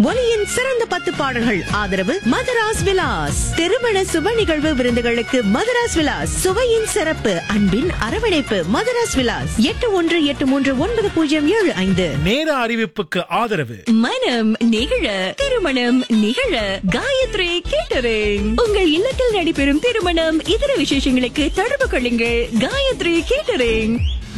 ஒலியின் சிறந்த பத்து பாடல்கள் ஆதரவு மதராஸ் விலாஸ் திருமண சுப நிகழ்வு விருந்துகளுக்கு மதராஸ் விலாஸ் சுவையின் சிறப்பு அன்பின் அரவணைப்பு மதராஸ் விலாஸ் எட்டு ஒன்று எட்டு மூன்று ஒன்பது பூஜ்ஜியம் ஏழு ஐந்து நேர அறிவிப்புக்கு ஆதரவு மனம் நிகழ திருமணம் நிகழ காயத்ரி கேட்டரிங் உங்கள் இல்லத்தில் நடைபெறும் திருமணம் இதர விசேஷங்களுக்கு தொடர்பு கொள்ளுங்கள் காயத்ரி கேட்டரிங்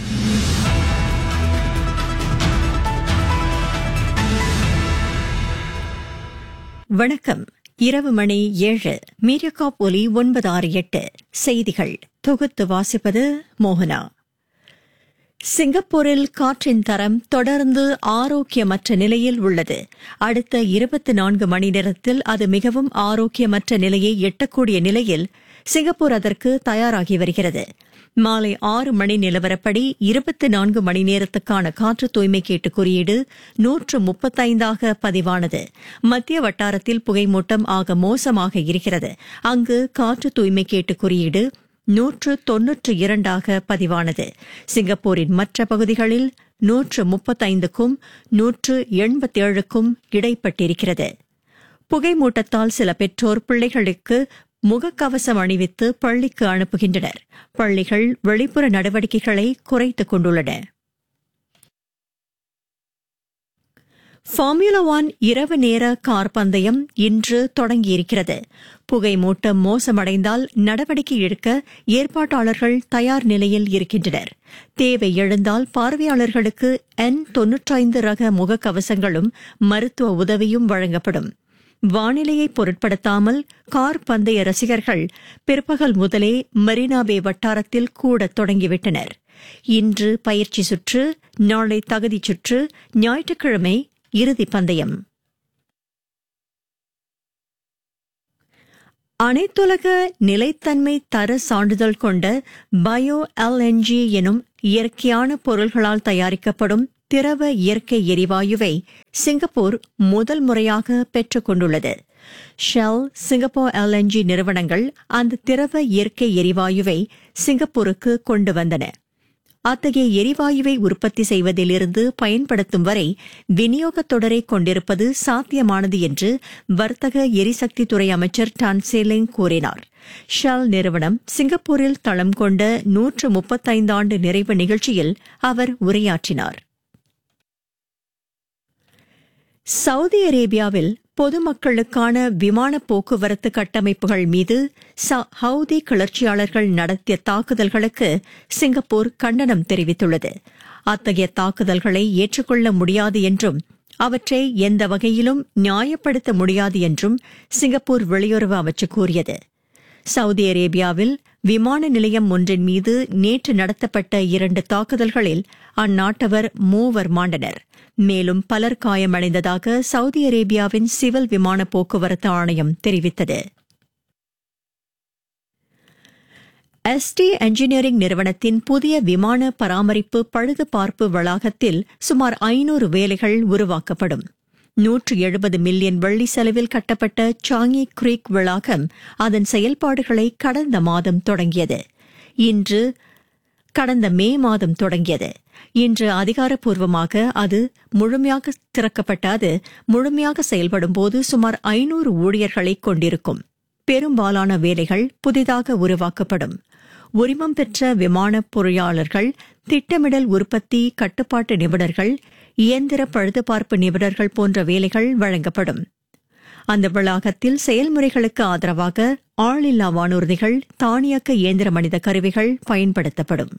வணக்கம் இரவு மணி ஏழு மீடியகாப் ஒலி ஒன்பது ஆறு எட்டு செய்திகள் தொகுத்து வாசிப்பது மோகனா சிங்கப்பூரில் காற்றின் தரம் தொடர்ந்து ஆரோக்கியமற்ற நிலையில் உள்ளது அடுத்த இருபத்தி நான்கு மணி நேரத்தில் அது மிகவும் ஆரோக்கியமற்ற நிலையை எட்டக்கூடிய நிலையில் சிங்கப்பூர் அதற்கு தயாராகி வருகிறது மாலை ஆறு மணி நிலவரப்படி இருபத்தி நான்கு மணி நேரத்துக்கான காற்று தூய்மை கேட்டு குறியீடு நூற்று முப்பத்தைந்தாக பதிவானது மத்திய வட்டாரத்தில் புகைமூட்டம் ஆக மோசமாக இருக்கிறது அங்கு காற்று தூய்மை கேட்டு குறியீடு நூற்று தொன்னூற்று இரண்டாக பதிவானது சிங்கப்பூரின் மற்ற பகுதிகளில் நூற்று முப்பத்தைந்துக்கும் நூற்று எண்பத்தேழுக்கும் இடைப்பட்டிருக்கிறது புகைமூட்டத்தால் சில பெற்றோர் பிள்ளைகளுக்கு முகக்கவசம் அணிவித்து பள்ளிக்கு அனுப்புகின்றனர் பள்ளிகள் வெளிப்புற நடவடிக்கைகளை குறைத்துக் கொண்டுள்ளன ஃபார்முலா ஒன் இரவு நேர கார் பந்தயம் இன்று தொடங்கியிருக்கிறது புகைமூட்டம் மோசமடைந்தால் நடவடிக்கை எடுக்க ஏற்பாட்டாளர்கள் தயார் நிலையில் இருக்கின்றனர் தேவை எழுந்தால் பார்வையாளர்களுக்கு என் தொன்னூற்றைந்து ரக முகக்கவசங்களும் மருத்துவ உதவியும் வழங்கப்படும் வானிலையை பொருட்படுத்தாமல் கார் பந்தய ரசிகர்கள் பிற்பகல் முதலே மெரினாபே வட்டாரத்தில் கூடத் தொடங்கிவிட்டனர் இன்று பயிற்சி சுற்று நாளை தகுதிச் சுற்று ஞாயிற்றுக்கிழமை இறுதி பந்தயம் அனைத்துலக நிலைத்தன்மை தர சான்றிதழ் கொண்ட பயோ எல்என்ஜி எனும் இயற்கையான பொருள்களால் தயாரிக்கப்படும் திரவ இயற்கை எரிவாயுவை சிங்கப்பூர் முதல் முறையாக பெற்றுக் கொண்டுள்ளது ஷெல் சிங்கப்பூர் எல்என்ஜி நிறுவனங்கள் அந்த திரவ இயற்கை எரிவாயுவை சிங்கப்பூருக்கு கொண்டு வந்தன அத்தகைய எரிவாயுவை உற்பத்தி செய்வதிலிருந்து பயன்படுத்தும் வரை விநியோகத் தொடரை கொண்டிருப்பது சாத்தியமானது என்று வர்த்தக எரிசக்தித்துறை அமைச்சர் டான் சேலிங் கூறினார் ஷெல் நிறுவனம் சிங்கப்பூரில் தளம் கொண்ட நூற்று முப்பத்தைந்தாண்டு நிறைவு நிகழ்ச்சியில் அவர் உரையாற்றினார் சவுதி அரேபியாவில் பொதுமக்களுக்கான விமான போக்குவரத்து கட்டமைப்புகள் மீது ஹவுதி கிளர்ச்சியாளர்கள் நடத்திய தாக்குதல்களுக்கு சிங்கப்பூர் கண்டனம் தெரிவித்துள்ளது அத்தகைய தாக்குதல்களை ஏற்றுக்கொள்ள முடியாது என்றும் அவற்றை எந்த வகையிலும் நியாயப்படுத்த முடியாது என்றும் சிங்கப்பூர் வெளியுறவு அமைச்சு கூறியது சவுதி அரேபியாவில் விமான நிலையம் ஒன்றின் மீது நேற்று நடத்தப்பட்ட இரண்டு தாக்குதல்களில் அந்நாட்டவர் மூவர் மாண்டனர் மேலும் பலர் காயமடைந்ததாக சவுதி அரேபியாவின் சிவில் விமான போக்குவரத்து ஆணையம் தெரிவித்தது எஸ்டி என்ஜினியரிங் நிறுவனத்தின் புதிய விமான பராமரிப்பு பழுது பார்ப்பு வளாகத்தில் சுமார் ஐநூறு வேலைகள் உருவாக்கப்படும் நூற்று எழுபது மில்லியன் வெள்ளி செலவில் கட்டப்பட்ட சாங்கி கிரீக் வளாகம் அதன் செயல்பாடுகளை கடந்த மாதம் தொடங்கியது இன்று கடந்த மே மாதம் தொடங்கியது இன்று அதிகாரப்பூர்வமாக அது முழுமையாக திறக்கப்பட்ட அது முழுமையாக செயல்படும் போது சுமார் ஐநூறு ஊழியர்களை கொண்டிருக்கும் பெரும்பாலான வேலைகள் புதிதாக உருவாக்கப்படும் உரிமம் பெற்ற விமான பொறியாளர்கள் திட்டமிடல் உற்பத்தி கட்டுப்பாட்டு நிபுணர்கள் இயந்திர பழுதுபார்ப்பு நிபுணர்கள் போன்ற வேலைகள் வழங்கப்படும் அந்த வளாகத்தில் செயல்முறைகளுக்கு ஆதரவாக ஆளில்லா வானூர்திகள் தானியக்க இயந்திர மனித கருவிகள் பயன்படுத்தப்படும்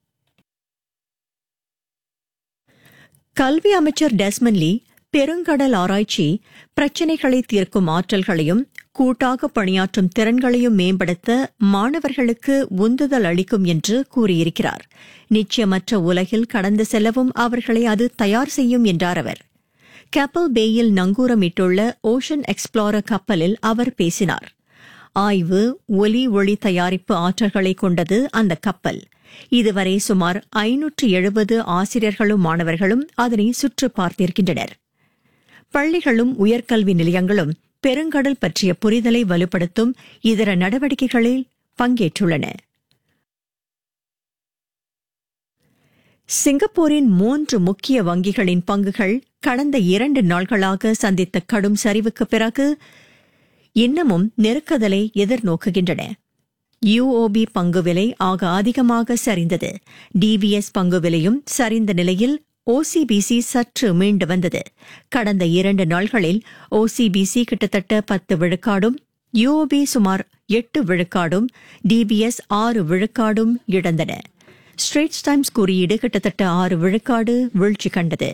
கல்வி அமைச்சர் டெஸ்மன்லி பெருங்கடல் ஆராய்ச்சி பிரச்சினைகளை தீர்க்கும் ஆற்றல்களையும் கூட்டாக பணியாற்றும் திறன்களையும் மேம்படுத்த மாணவர்களுக்கு உந்துதல் அளிக்கும் என்று கூறியிருக்கிறார் நிச்சயமற்ற உலகில் கடந்து செல்லவும் அவர்களை அது தயார் செய்யும் என்றார் அவர் கேப்பல் பேயில் நங்கூரமிட்டுள்ள ஓஷன் எக்ஸ்ப்ளோரர் கப்பலில் அவர் பேசினார் ஆய்வு ஒலி ஒளி தயாரிப்பு ஆற்றல்களை கொண்டது அந்த கப்பல் இதுவரை சுமார் ஐநூற்று எழுபது ஆசிரியர்களும் மாணவர்களும் அதனை சுற்று பார்த்திருக்கின்றனர் பள்ளிகளும் உயர்கல்வி நிலையங்களும் பெருங்கடல் பற்றிய புரிதலை வலுப்படுத்தும் இதர நடவடிக்கைகளில் பங்கேற்றுள்ளன சிங்கப்பூரின் மூன்று முக்கிய வங்கிகளின் பங்குகள் கடந்த இரண்டு நாள்களாக சந்தித்த கடும் சரிவுக்கு பிறகு இன்னமும் நெருக்குதலை எதிர்நோக்குகின்றன யுஓபி பங்கு விலை ஆக அதிகமாக சரிந்தது டிபிஎஸ் பங்கு விலையும் சரிந்த நிலையில் ஓசிபிசி சற்று மீண்டு வந்தது கடந்த இரண்டு நாள்களில் ஓசிபிசி கிட்டத்தட்ட பத்து விழுக்காடும் யுஓபி சுமார் எட்டு விழுக்காடும் டிபிஎஸ் ஆறு விழுக்காடும் இழந்தன ஸ்ட்ரேட்ஸ் டைம்ஸ் குறியீடு கிட்டத்தட்ட ஆறு விழுக்காடு வீழ்ச்சி கண்டது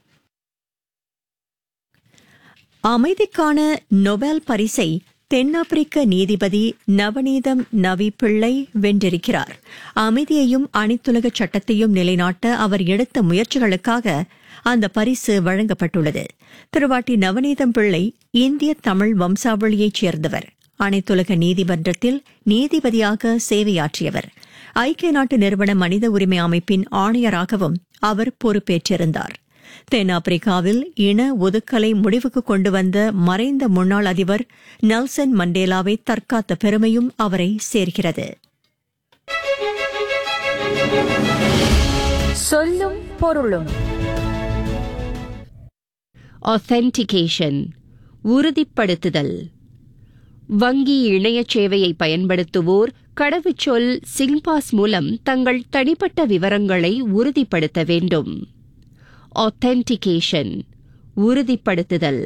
அமைதிக்கான நொபேல் பரிசை தென்னாப்பிரிக்க நீதிபதி நவநீதம் நவி பிள்ளை வென்றிருக்கிறார் அமைதியையும் அனைத்துலக சட்டத்தையும் நிலைநாட்ட அவர் எடுத்த முயற்சிகளுக்காக அந்த பரிசு வழங்கப்பட்டுள்ளது திருவாட்டி நவநீதம் பிள்ளை இந்திய தமிழ் வம்சாவளியைச் சேர்ந்தவர் அனைத்துலக நீதிமன்றத்தில் நீதிபதியாக சேவையாற்றியவர் ஐக்கிய நாட்டு நிறுவன மனித உரிமை அமைப்பின் ஆணையராகவும் அவர் பொறுப்பேற்றிருந்தார் தென்னாப்பிரிக்காவில் இன ஒதுக்கலை முடிவுக்கு கொண்டு வந்த மறைந்த முன்னாள் அதிபர் நெல்சன் மண்டேலாவை தற்காத்த பெருமையும் அவரை சேர்க்கிறது சொல்லும் பொருளும் authentication உறுதிப்படுத்துதல் வங்கி இணைய சேவையை பயன்படுத்துவோர் கடவுச்சொல் சிங்பாஸ் மூலம் தங்கள் தனிப்பட்ட விவரங்களை உறுதிப்படுத்த வேண்டும் authentication உறுதிப்படுத்துதல்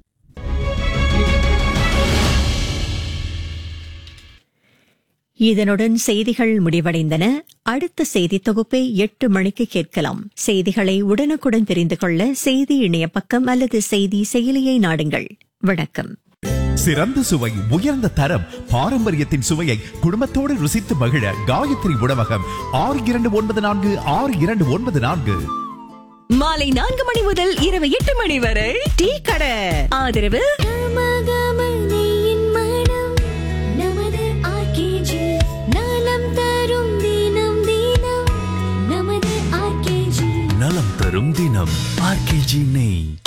இதனுடன் செய்திகள் முடிவடைந்தன அடுத்த செய்தி தொகுப்பை எட்டு மணிக்கு கேட்கலாம் செய்திகளை உடனுக்குடன் தெரிந்து கொள்ள செய்தி இணைய பக்கம் அல்லது செய்தி செயலியை நாடுங்கள் வணக்கம் சிறந்த சுவை உயர்ந்த தரம் பாரம்பரியத்தின் சுவையை குடும்பத்தோடு ருசித்து மகிழ காயத்ரி உணவகம் ஆறு இரண்டு ஒன்பது நான்கு ஆறு இரண்டு ஒன்பது நான்கு மாலை நான்கு மணி முதல் இரவு எட்டு மணி வரை டீ கடை ஆதரவு கமகமனையின் மனம் நமது ஆர்கேஜி நலம் தரும் தினம் தினம் நமது ஆர்கேஜி நலம் தரும் தினம் ஆர்கேஜி நெய்